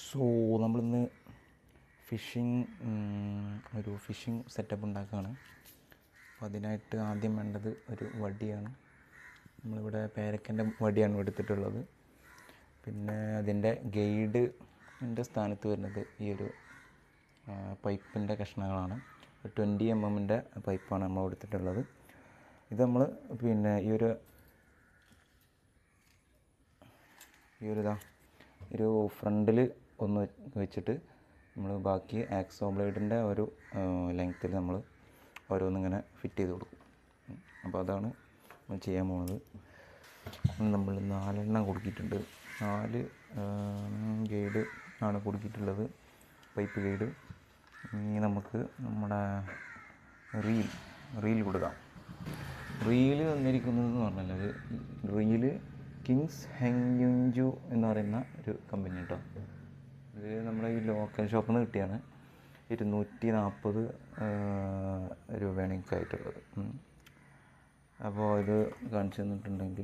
So നമ്മളിന്ന് phishing ഒരു phishing setup ഉണ്ടാക്കുകയാണ് അപ്പോൾ അതിനായിട്ട് ആദ്യം വേണ്ടത് ഒരു വടിയാണ് നമ്മളിവിടെ പേരക്കൻ്റെ വടിയാണ് എടുത്തിട്ടുള്ളത് പിന്നെ അതിൻ്റെ ഗൈഡിൻ്റെ സ്ഥാനത്ത് വരുന്നത് ഈ ഒരു പൈപ്പിൻ്റെ കഷ്ണങ്ങളാണ് ട്വൻറ്റി എം എമ്മിൻ്റെ പൈപ്പാണ് നമ്മൾ എടുത്തിട്ടുള്ളത് ഇത് നമ്മൾ പിന്നെ ഈ ഒരു ഈ ഒരു ഇതാ ഒരു ഫ്രണ്ടിൽ ഒന്ന് വെച്ചിട്ട് നമ്മൾ ബാക്കി ആക്സോ ബ്ലേഡിൻ്റെ ഒരു ലെങ്ത്തിൽ നമ്മൾ ഓരോന്നിങ്ങനെ ഫിറ്റ് ചെയ്ത് കൊടുക്കും ഉം. അപ്പോൾ അതാണ് നമ്മൾ ചെയ്യാൻ പോകുന്നത് നമ്മൾ നാലെണ്ണം കൊടുക്കിയിട്ടുണ്ട് നാല് ഗൈഡ് ആണ് കൊടുക്കിയിട്ടുള്ളത് പൈപ്പ് ഗൈഡ് ഇനി നമുക്ക് നമ്മുടെ റീൽ റീൽ കൊടുക്കാം റീല് വന്നിരിക്കുന്നത് എന്ന് പറഞ്ഞാൽ റീല് കിങ്സ് ഹെങ്യുഞ്ചു എന്ന് പറയുന്ന ഒരു കമ്പനി കേട്ടോ ഇത് നമ്മുടെ ഈ ലോക്കൽ ഷോപ്പിൽ നിന്ന് കിട്ടിയാണ് ഇരുന്നൂറ്റി നാൽപ്പത് രൂപയാണ് എനിക്ക് ആയിട്ടുള്ളത് ഉം. അപ്പോൾ ഇത് കാണിച്ചു തന്നിട്ടുണ്ടെങ്കിൽ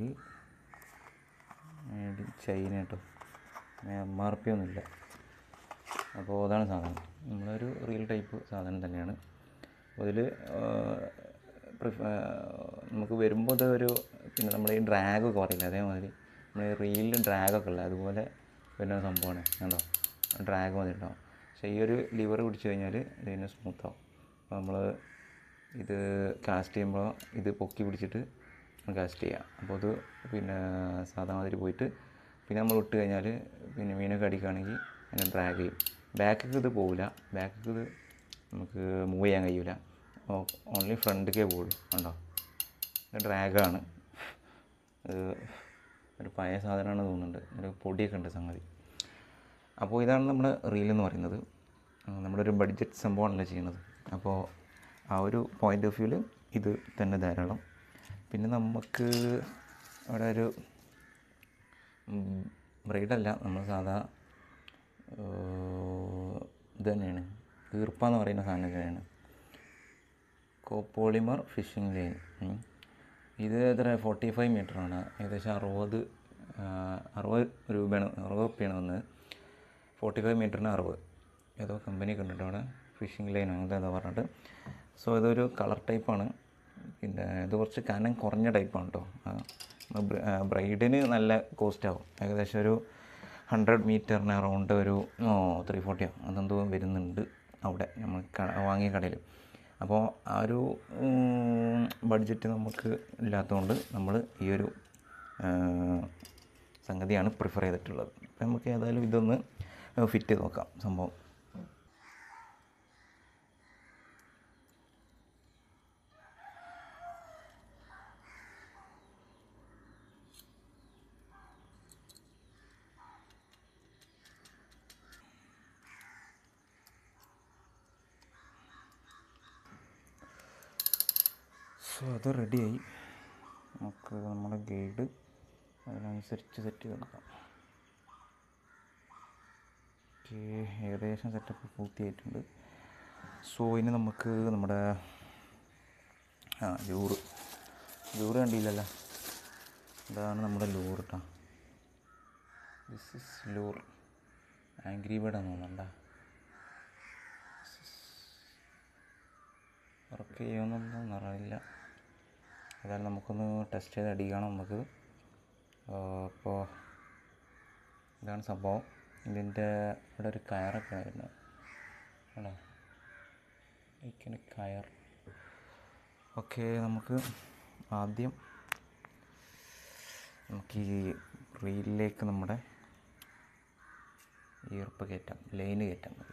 മേഡ് ഇൻ ചൈന കേട്ടോ എം ആർ പി ഒന്നുമില്ല അപ്പോൾ അതാണ് സാധനം നമ്മളൊരു റിയൽ ടൈപ്പ് സാധനം തന്നെയാണ് അപ്പോൾ ഇതിൽ നമുക്ക് വരുമ്പോൾ ഇത് ഒരു പിന്നെ നമ്മൾ ഈ ഡ്രാഗൊക്കെ പറയില്ല അതേമാതിരി നമ്മൾ ഈ റീലിൽ ഡ്രാഗൊക്കെ ഉള്ളത് അതുപോലെ വരുന്ന സംഭവമാണ് കണ്ടോ ഡ്രാഗ് മതി ഉണ്ടാവും പക്ഷേ ഈ ഒരു ലിവർ പിടിച്ച് കഴിഞ്ഞാൽ ഇതിന് സ്മൂത്താവും അപ്പോൾ നമ്മൾ ഇത് കാസ്റ്റ് ചെയ്യുമ്പോൾ ഇത് പൊക്കി പിടിച്ചിട്ട് കാസ്റ്റ് ചെയ്യാം അപ്പോൾ അത് പിന്നെ സാധാ മാതിരി പോയിട്ട് പിന്നെ നമ്മൾ ഇട്ട് കഴിഞ്ഞാൽ പിന്നെ മീനൊക്കെ അടിക്കുകയാണെങ്കിൽ അതിനെ ഡ്രാഗ് ചെയ്യും ബാക്കിക്ക് ഇത് പോവില്ല ബാക്കിക്ക് ഇത് നമുക്ക് മൂവ് ചെയ്യാൻ കഴിയില്ല ഓൺലി ഫ്രണ്ടിക്കേ പോവുള്ളൂ കണ്ടോ ഇത് ഡ്രാഗാണ് ഇത് ഒരു പഴയ സാധനമാണ് തോന്നുന്നുണ്ട് ഒരു പൊടിയൊക്കെ ഉണ്ട് സംഗതി അപ്പോൾ ഇതാണ് നമ്മുടെ റീൽ എന്ന് പറയുന്നത് ആ, നമ്മുടെ ഒരു ബഡ്ജറ്റ് സംഭവമാണല്ലോ ചെയ്യുന്നത് അപ്പോൾ ആ ഒരു പോയിൻ്റ് ഓഫ് വ്യൂവിൽ ഇത് തന്നെ ധാരാളം പിന്നെ നമുക്ക് അവിടെ ഒരു ബ്രൈഡല്ല നമ്മൾ സാധാ ഏർ, ഇത് തന്നെയാണ് ഈർപ്പ എന്ന് പറയുന്ന സാധനം തന്നെയാണ് കോപ്പോളിമർ ഫിഷിംഗ് ലൈൻ ഉം. ഇത് എത്ര ഫോർട്ടി ഫൈവ് മീറ്ററാണ് ഏകദേശം അറുപത് ആ, അറുപത് രൂപയാണ് അറുപത് റുപ്യാണ് വന്നത് ഫോർട്ടി ഫൈവ് മീറ്ററിന് അറുപത് ഏതോ കമ്പനി കണ്ടിട്ട് അവിടെ ഫിഷിംഗ് ലൈൻ അങ്ങനത്തെ ഏതോ പറഞ്ഞിട്ട് സോ ഇതൊരു കളർ ടൈപ്പാണ് പിന്നെ ഇത് കുറച്ച് കനം കുറഞ്ഞ ടൈപ്പാണ് കേട്ടോ ബ്രൈഡിന് നല്ല കോസ്റ്റ് ആവും ഏകദേശം ഒരു ഹൺഡ്രഡ് മീറ്ററിന് അറൗണ്ട് ഒരു ത്രീ ഫോർട്ടിയോ അതെന്തോ വരുന്നുണ്ട് അവിടെ നമ്മൾ ക- വാങ്ങിയ കടയിൽ അപ്പോൾ ആ ഒരു ബഡ്ജറ്റ് നമുക്ക് ഇല്ലാത്തതുകൊണ്ട് നമ്മൾ ഈ ഒരു ആ, സംഗതിയാണ് പ്രിഫർ ചെയ്തിട്ടുള്ളത് അപ്പോൾ നമുക്ക് ഏതായാലും ഇതൊന്ന് ഫിറ്റ് ചെയ്ത് നോക്കാം സംഭവം സോ അത് റെഡിയായി നമുക്ക് നമ്മുടെ ഗൈഡ് അതിനനുസരിച്ച് സെറ്റ് ചെയ്ത് നോക്കാം ഓക്കെ ഏകദേശം സെറ്റപ്പ് പൂർത്തിയായിട്ടുണ്ട് സോ ഇനി നമുക്ക് നമ്മുടെ ആ ലൂറ് ലൂറ് കണ്ടില്ലല്ലോ ഇതാണ് നമ്മുടെ ലൂർ കേട്ടോ ദിസ് ഇസ് ലൂർ ആംഗ്രി ബേർഡാന്ന് തോന്നണ്ട വർക്ക് ചെയ്യുമെന്നൊന്നും അറിയില്ല ഏതായാലും നമുക്കൊന്ന് ടെസ്റ്റ് ചെയ്ത് അടിക്കണം നമുക്ക് അപ്പോൾ ഇതാണ് സംഭവം ഇതിൻ്റെ ഇവിടെ ഒരു കയറൊക്കെ ആയിരുന്നു ആണോ ഇങ്ങനെ കയർ ഓക്കെ നമുക്ക് ആദ്യം നമുക്ക് ഈ റീലിലേക്ക് നമ്മുടെ ഈർപ്പ് കയറ്റാം ലൈന് കയറ്റാം മതി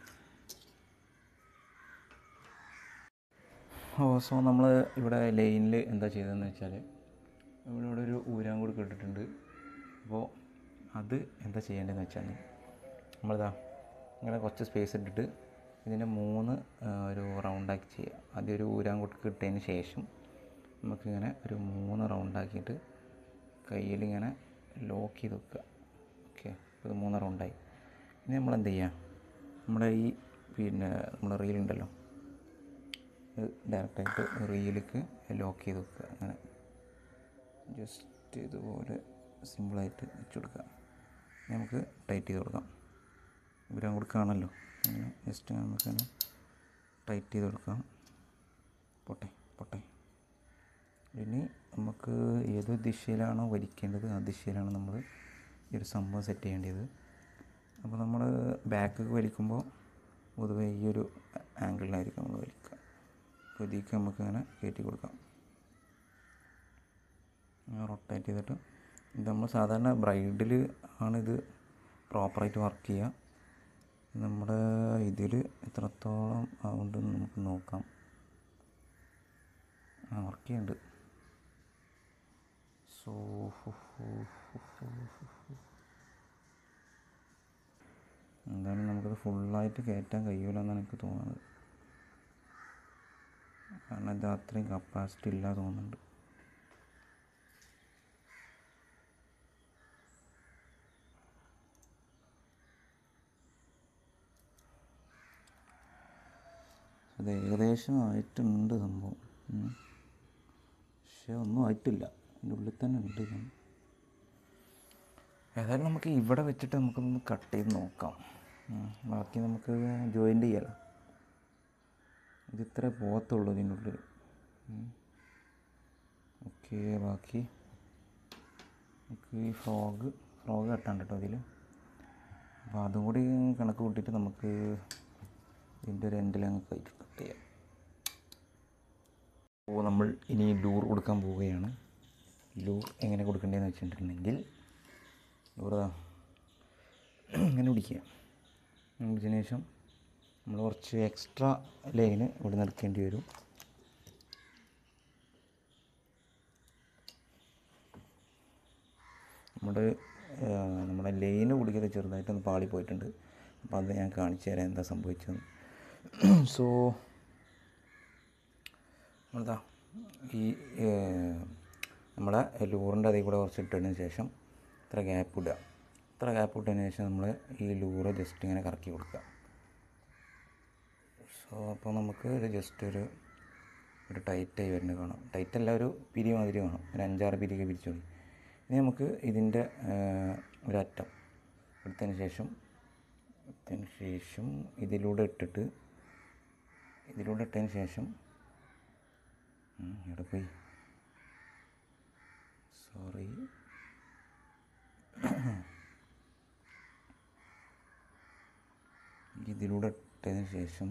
ഓ സോ നമ്മൾ ഇവിടെ ലൈനിൽ എന്താ ചെയ്തതെന്ന് വെച്ചാൽ ഇവിടെ ഇവിടെ ഒരു ഊരാങ്കൂട് കേട്ടിട്ടുണ്ട് അപ്പോൾ അത് എന്താ ചെയ്യേണ്ടതെന്ന് വെച്ചാൽ നമ്മളിതാ ഇങ്ങനെ കുറച്ച് സ്പേസ് ഇട്ടിട്ട് ഇതിൻ്റെ മൂന്ന് ആ, ഒരു റൗണ്ടാക്കി ചെയ്യുക ആദ്യം ഒരു ഊരാങ്കൂട്ട് കിട്ടിയതിന് ശേഷം നമുക്കിങ്ങനെ ഒരു മൂന്ന് റൗണ്ടാക്കിയിട്ട് കയ്യിലിങ്ങനെ ലോക്ക് ചെയ്ത് വെക്കുക ഓക്കെ ഇത് മൂന്ന് റൗണ്ടായി ഇനി നമ്മൾ എന്ത് ചെയ്യുക നമ്മുടെ ഈ പിന്നെ നമ്മുടെ റീലുണ്ടല്ലോ ഇത് ഡയറക്റ്റായിട്ട് റീലിക്ക് ലോക്ക് ചെയ്ത് വെക്കുക അങ്ങനെ ജസ്റ്റ് ഇതുപോലെ സിമ്പിളായിട്ട് വെച്ച് കൊടുക്കുക ഇനി നമുക്ക് ടൈറ്റ് ചെയ്ത് കൊടുക്കാം ഊരാൻ കൊടുക്കുകയാണല്ലോ അങ്ങനെ ജസ്റ്റ് നമുക്കങ്ങനെ ടൈറ്റ് ചെയ്ത് കൊടുക്കാം പോട്ടെ പോട്ടെ ഇനി നമുക്ക് ഏത് ദിശയിലാണോ വലിക്കേണ്ടത് ആ ദിശയിലാണ് നമ്മൾ ഈ ഒരു സംഭവം സെറ്റ് ചെയ്യേണ്ടത് അപ്പോൾ നമ്മൾ ബാക്ക് വലിക്കുമ്പോൾ പൊതുവെ ഈ ഒരു ആംഗിളിലായിരിക്കും നമ്മൾ വലിക്കുക അപ്പോൾ ഇതിലേക്ക് നമുക്ക് അങ്ങനെ കയറ്റി കൊടുക്കാം റൊട്ടേറ്റ് ചെയ്തിട്ട് ഇത് നമ്മൾ സാധാരണ ബ്രൈഡിൽ ആണിത് പ്രോപ്പറായിട്ട് വർക്ക് ചെയ്യുക നമ്മുടെ ഇതിൽ എത്രത്തോളം ആവുണ്ടെന്ന് നമുക്ക് നോക്കാം ആ വർക്ക് ചെയ്യുന്നുണ്ട് സോ എന്തായാലും നമുക്കത് ഫുള്ളായിട്ട് കയറ്റാൻ കഴിയൂല എന്നാണ് എനിക്ക് തോന്നുന്നത് കാരണം ഇത് അത്രയും കപ്പാസിറ്റി ഇല്ല തോന്നുന്നുണ്ട് അത് ഏകദേശം ആയിട്ടുണ്ട് സംഭവം ഉം. പക്ഷേ ഒന്നും ആയിട്ടില്ല അതിൻ്റെ ഉള്ളിൽ തന്നെ ഉണ്ട് ഇത്. ഏതായാലും നമുക്ക് ഇവിടെ വെച്ചിട്ട് നമുക്കൊന്ന് കട്ട് ചെയ്ത് നോക്കാം ഉം. ബാക്കി നമുക്ക് ജോയിൻ്റ് ചെയ്യാലോ ഇത് ഇത്രേ പോകത്തുള്ളൂ ഇതിൻ്റെ ഉള്ളിൽ ഓക്കെ ബാക്കി നമുക്ക് ഈ ഫ്രോഗ് ഫ്രോഗ് കട്ടാണ്ട് കേട്ടോ അതിൽ അപ്പോൾ അതും കൂടി കണക്ക് കൂട്ടിയിട്ട് നമുക്ക് ഇതിൻ്റെ ഒരു എൻഡിൽ അങ്ങ് കട്ട് കട്ട് ചെയ്യാം അപ്പോൾ നമ്മൾ ഇനി ലൂർ കൊടുക്കാൻ പോവുകയാണ് ലൂർ എങ്ങനെ കൊടുക്കേണ്ടതെന്ന് വെച്ചിട്ടുണ്ടെങ്കിൽ ലൂർ ദാ ഇങ്ങനെ പിടിക്കുക ഇങ്ങനെ പിടിച്ചതിന് ശേഷം നമ്മൾ കുറച്ച് എക്സ്ട്രാ ലൈന് ഇവിടെ നിന്ന് എടുക്കേണ്ടി വരും നമ്മുടെ ആ, നമ്മുടെ ലൈന് കുടിക്കൽ ചെറുതായിട്ടൊന്ന് പാളി പോയിട്ടുണ്ട് അപ്പോൾ അത് ഞാൻ കാണിച്ചു തരാം എന്താ സംഭവിച്ചതെന്ന് സോ നമ്മളതാ ഈ ഏ, നമ്മളെ ലൂറിൻ്റെ അതിൽ കൂടെ കുറച്ച് ഇട്ടതിന് ശേഷം ഇത്ര ഗ്യാപ്പ് ഇടുക ഇത്ര ഗ്യാപ്പ് ഇട്ടതിന് ശേഷം നമ്മൾ ഈ ലൂറ് ജസ്റ്റ് ഇങ്ങനെ കറക്കി കൊടുക്കുക സോ അപ്പോൾ നമുക്ക് ഒരു ജസ്റ്റ് ഒരു ഒരു ടൈറ്റായി വരുന്നത് കാണാം ടൈറ്റ് അല്ല ഒരു പിരി മാതിരി വേണം ഒരു അഞ്ചാറ് പിരിയൊക്കെ പിരിച്ചോളി ഇനി നമുക്ക് ഇതിൻ്റെ ഒരറ്റം എടുത്തതിന് ശേഷം എടുത്തതിന് ശേഷം ഇതിലൂടെ ഇട്ടിട്ട് ഇതിലൂടെ ഇട്ടതിന് ശേഷം ഉം, എവിടെ പോയി സോറി ഇതിലൂടെ ഇട്ടതിന് ശേഷം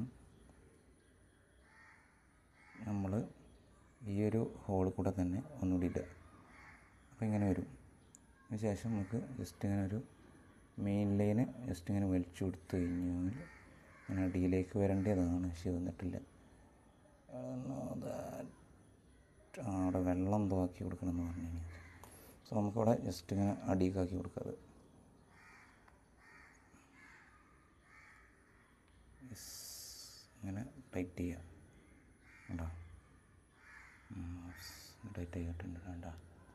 നമ്മൾ ഈ ഒരു ഹോളിൽ കൂടെ തന്നെ ഒന്നുകൂടി ഇടുക അപ്പോൾ ഇങ്ങനെ വരും അതിന് ശേഷം നമുക്ക് ജസ്റ്റ് ഇങ്ങനെ ഒരു മെയിൻ ലൈന് ജസ്റ്റ് ഇങ്ങനെ വലിച്ചു കൊടുത്തു കഴിഞ്ഞാൽ ഇങ്ങനെ അടിയിലേക്ക് വരേണ്ടതാണ് പക്ഷെ വന്നിട്ടില്ല ആ, അവിടെ വെള്ളം എന്തോ ആക്കി കൊടുക്കണം എന്ന് പറഞ്ഞു കഴിഞ്ഞാൽ സോ നമുക്കവിടെ ജസ്റ്റ് ഇങ്ങനെ അടിയിലാക്കി കൊടുക്കുക അത് Yes. ഇങ്ങനെ ടൈറ്റ് ചെയ്യുക കണ്ടോ ടൈറ്റ് ആയിട്ടുണ്ട് കണ്ട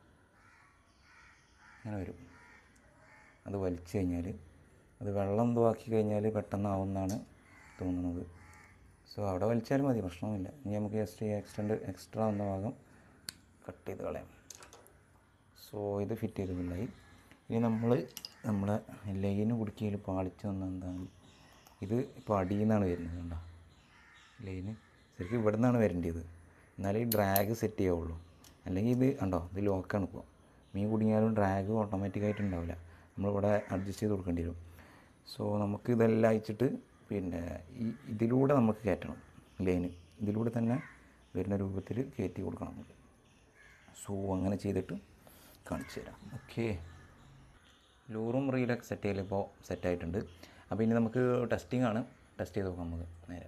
അങ്ങനെ വരും അത് വലിച്ചു കഴിഞ്ഞാൽ അത് വെള്ളം എന്തോ ആക്കി കഴിഞ്ഞാൽ പെട്ടെന്നാവുമെന്നാണ് തോന്നുന്നത് സോ അവിടെ വലിച്ചാലും മതി പ്രശ്നമൊന്നുമില്ല ഇനി നമുക്ക് ജസ്റ്റ് ഈ എക്സ്റ്റൻഡ് എക്സ്ട്രാ വന്ന ഭാഗം കട്ട് ചെയ്ത് കളയാം സോ ഇത് ഫിറ്റ് ചെയ്ത് ഫുള്ളായി ഇനി നമ്മൾ നമ്മുടെ ലൈന് കുടുക്കിയിൽ പാളിച്ച് വന്ന എന്താണ് ഇത് ഇപ്പോൾ അടിയിൽ നിന്നാണ് വരുന്നത് കണ്ടോ ലൈന് ശരിക്കും ഇവിടെ നിന്നാണ് വരേണ്ടത് എന്നാലേ ഈ ഡ്രാഗ് സെറ്റ് ചെയ്യാവുള്ളൂ അല്ലെങ്കിൽ ഇത് കണ്ടോ ഇത് ലോക്കാണ് ഇപ്പോൾ മീൻ കുടുങ്ങിയാലും ഡ്രാഗ് ഓട്ടോമാറ്റിക്കായിട്ട് ഉണ്ടാവില്ല നമ്മളിവിടെ അഡ്ജസ്റ്റ് ചെയ്ത് കൊടുക്കേണ്ടി വരും സോ നമുക്ക് ഇതെല്ലാം അയച്ചിട്ട് പിന്നെ ഈ ഇതിലൂടെ നമുക്ക് കയറ്റണം ലൈന് ഇതിലൂടെ തന്നെ വരുന്ന രൂപത്തിൽ കയറ്റി കൊടുക്കണം നമുക്ക് സോ അങ്ങനെ ചെയ്തിട്ട് കാണിച്ചു തരാം ഓക്കെ ലൂറും റീലൊക്കെ സെറ്റ് ചെയ്യൽ ഇപ്പോൾ സെറ്റായിട്ടുണ്ട് അപ്പോൾ ഇനി നമുക്ക് ടെസ്റ്റിംഗ് ആണ് ടെസ്റ്റ് ചെയ്ത് നോക്കാം നമുക്ക് നേരെ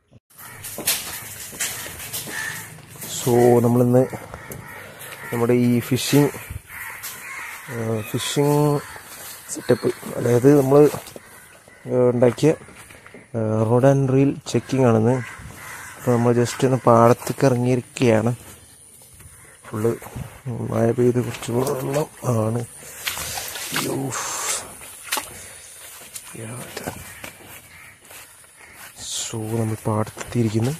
സോ നമ്മളിന്ന് നമ്മുടെ ഈ ഫിഷിങ് ഫിഷിങ് സെറ്റപ്പ് അതായത് നമ്മൾ ഉണ്ടാക്കിയ റോഡ് ആൻഡ് റീൽ ചെക്കിംഗ് ആണെന്ന് അപ്പോൾ നമ്മൾ ജസ്റ്റ് ഒന്ന് പാടത്തേക്ക് ഇറങ്ങിയിരിക്കുകയാണ് ഫുള്ള് മഴ പെയ്ത് കുറച്ച് വെള്ളം ആണ് യ്യോ. സോ നമ്മൾ പാടത്തെത്തിയിരിക്കുന്നു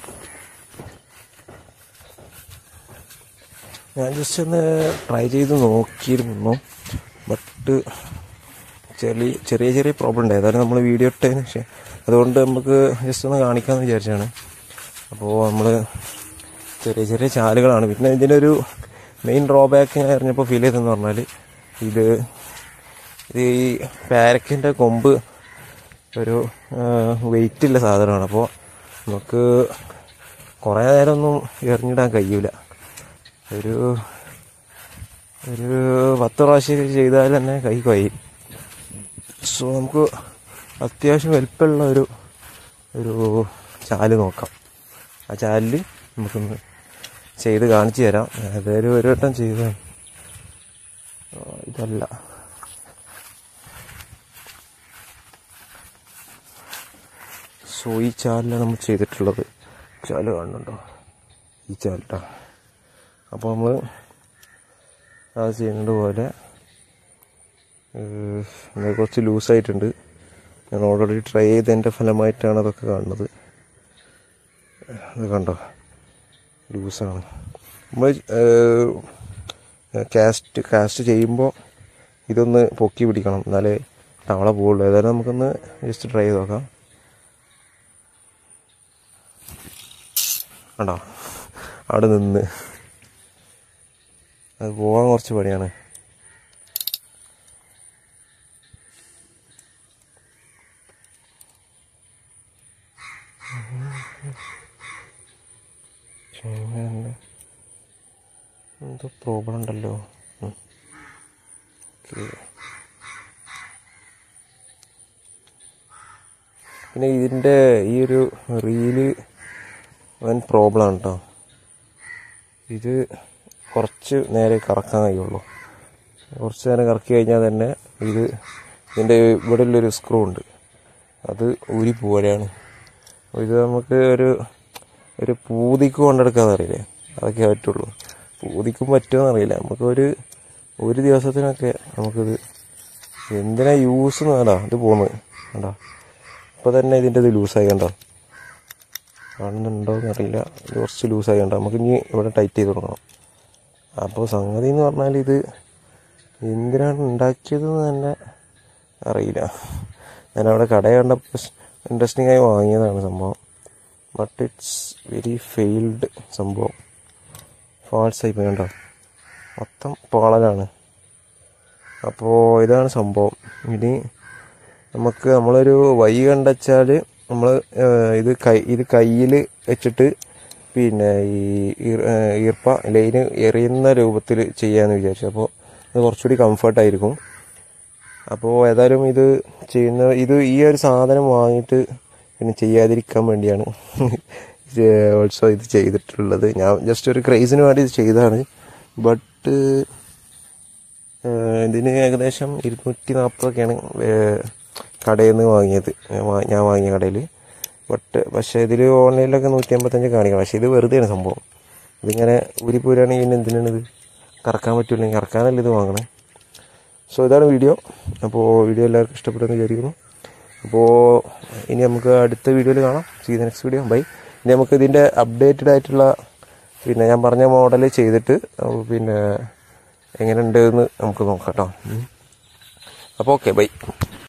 ഞാൻ ജസ്റ്റ് ഒന്ന് ട്രൈ ചെയ്ത് നോക്കിയിരുന്നു ബട്ട് ചെറിയ ചെറിയ ചെറിയ പ്രോബ്ലം ഉണ്ട് ഏതായാലും നമ്മൾ വീഡിയോ ഇട്ടതിന് ശേഷം അതുകൊണ്ട് നമുക്ക് ജസ്റ്റ് ഒന്ന് കാണിക്കാമെന്ന് വിചാരിച്ചാണ് അപ്പോൾ നമ്മൾ ചെറിയ ചെറിയ ചാലുകളാണ് പിന്നെ ഇതിൻ്റെ ഒരു മെയിൻ ഡ്രോബാക്ക് ഞാൻ അറിഞ്ഞപ്പോൾ ഫീൽ ചെയ്തതെന്ന് പറഞ്ഞാൽ ഇത് ഇത് ഈ പാരക്കിൻ്റെ കൊമ്പ് ഒരു വെയിറ്റ് ഉള്ള സാധനമാണ് അപ്പോൾ നമുക്ക് കുറേ നേരമൊന്നും എറിഞ്ഞിടാൻ കഴിയൂല ഒരു ഒരു പത്ത് പ്രാവശ്യം ചെയ്താൽ തന്നെ കൈ കഴിയും സോ നമുക്ക് അത്യാവശ്യം വലിപ്പമുള്ള ഒരു ഒരു ചാല് നോക്കാം ആ ചാലിൽ നമുക്കൊന്ന് ചെയ്ത് കാണിച്ചു തരാം ഏതായാലും ഒരു വട്ടം ചെയ്തതാണ് ആ, ഇതല്ല സോ ഈ ചാലിലാണ് നമ്മൾ ചെയ്തിട്ടുള്ളത് ചാല് കാണുന്നുണ്ടോ ഈ ചാലിട്ടാ അപ്പോൾ നമ്മൾ അത് ചെയ്യുന്നത് പോലെ ഏഹ്, ഇത് കുറച്ച് ലൂസായിട്ടുണ്ട് ഞാൻ ഓൾറെഡി ട്രൈ ചെയ്തതിൻ്റെ ഫലമായിട്ടാണ് അതൊക്കെ കാണുന്നത് ഇത് കണ്ടോ ലൂസാണ് നമ്മൾ കാസ്റ്റ് കാസ്റ്റ് ചെയ്യുമ്പോൾ ഇതൊന്ന് പൊക്കി പിടിക്കണം എന്നാലേ തവള പോവുള്ളൂ ഏതായാലും നമുക്കൊന്ന് ജസ്റ്റ് ട്രൈ ചെയ്ത് നോക്കാം കണ്ടോ അവിടെ നിന്ന് അത് പോകാൻ കുറച്ച് പണിയാണ് ചെയ്യുന്നുണ്ട്. എന്തോ പ്രോബ്ലം ഉണ്ടല്ലോ ഉം. ഓക്കേ. പിന്നെ ഇതിൻ്റെ ഈ ഒരു റീല് വൻ പ്രോബ്ലം ആണ് കേട്ടോ ഇത് കുറച്ച് നേരെ കറക്കാൻ കഴിയുള്ളൂ കുറച്ച് നേരം കറക്കി കഴിഞ്ഞാൽ തന്നെ ഇത് ഇതിൻ്റെ ഇവിടെ ഉള്ളൊരു സ്ക്രൂ ഉണ്ട് അത് ഊരി പോവുകയാണ് അപ്പോൾ ഇത് നമുക്ക് ഒരു ഒരു പൂതിക്ക് കൊണ്ടെടുക്കാന്ന് അറിയില്ലേ അതൊക്കെ പറ്റുള്ളൂ പൂതിക്കും പറ്റുമെന്ന് അറിയില്ല നമുക്ക് ഒരു ഒരു ദിവസത്തിനൊക്കെ നമുക്കിത് എന്തിനാ യൂസ് എന്നാടാ ഇത് പോകുന്നത് കണ്ടോ ഇപ്പോൾ തന്നെ ഇതിൻ്റെ ഇത് ലൂസായി കണ്ടോ കാണുന്നുണ്ടോ എന്നറിയില്ല ഇത് കുറച്ച് ലൂസായി കണ്ടോ നമുക്ക് ഇനി ഇവിടെ ടൈറ്റ് ചെയ്ത് കൊടുക്കണം അപ്പോൾ സംഗതി എന്ന് പറഞ്ഞാൽ ഇത് എന്തിനാണ് ഉണ്ടാക്കിയതെന്ന് തന്നെ അറിയില്ല ഞാനവിടെ കട കണ്ടപ്പോൾ ഇൻട്രസ്റ്റിംഗ് ആയി വാങ്ങിയതാണ് സംഭവം ബട്ട് ഇറ്റ്സ് വെരി ഫെയിൽഡ് സംഭവം ഫാൾസ് ആയി പോയി കണ്ടോ മൊത്തം പാളലാണ് അപ്പോൾ ഇതാണ് സംഭവം ഇനി നമുക്ക് നമ്മളൊരു വൈ കണ്ടുവച്ചാൽ നമ്മൾ ഇത് കൈ ഇത് കയ്യിൽ വെച്ചിട്ട് പിന്നെ ഈ ഈർ- ഏഹ് ഈർപ്പ ലൈന് എറിയുന്ന രൂപത്തിൽ ചെയ്യാമെന്ന് വിചാരിച്ചു അപ്പോൾ ഇത് കുറച്ചുകൂടി കംഫർട്ടായിരിക്കും അപ്പോൾ ഏതായാലും ഇത് ചെയ്യുന്ന ഇത് ഈ ഒരു സാധനം വാങ്ങിയിട്ട് പിന്നെ ചെയ്യാതിരിക്കാൻ വേണ്ടിയാണ് ഓൾസോ ഇത് ചെയ്തിട്ടുള്ളത് ഞാൻ ജസ്റ്റ് ഒരു ക്രൈസിന് വേണ്ടി ഇത് ചെയ്തതാണ് ബട്ട് ഇതിന് ഏകദേശം ഇരുന്നൂറ്റി നാൽപ്പതൊക്കെയാണ് കടയിൽ നിന്ന് വാങ്ങിയത് ഞാൻ വാ- ഞാൻ വാങ്ങിയ കടയിൽ ബട്ട് പക്ഷേ ഇതിൽ ഓൺലൈനിലൊക്കെ നൂറ്റി അമ്പത്തഞ്ച് കാണിക്കണം പക്ഷേ ഇത് വെറുതെയാണ് സംഭവം ഇതിങ്ങനെ ഊരിപ്പോരാണെങ്കിൽ പിന്നെ എന്തിനാണ് ഇത് കറക്കാൻ പറ്റില്ലെങ്കിൽ കറക്കാനല്ല ഇത് വാങ്ങണേ സോ ഇതാണ് വീഡിയോ അപ്പോൾ വീഡിയോ എല്ലാവർക്കും ഇഷ്ടപ്പെട്ടെന്ന് വിചാരിക്കുന്നു അപ്പോൾ ഇനി നമുക്ക് അടുത്ത വീഡിയോയിൽ കാണാം see the next video bye ഇനി നമുക്ക് ഇതിൻ്റെ അപ്ഡേറ്റഡ് ആയിട്ടുള്ള പിന്നെ ഞാൻ പറഞ്ഞ മോഡൽ ചെയ്തിട്ട് നമുക്ക് പിന്നെ എങ്ങനെ ഉണ്ട് എന്ന് നമുക്ക് നോക്കാം കേട്ടോ അപ്പോൾ ഓക്കെ ബൈ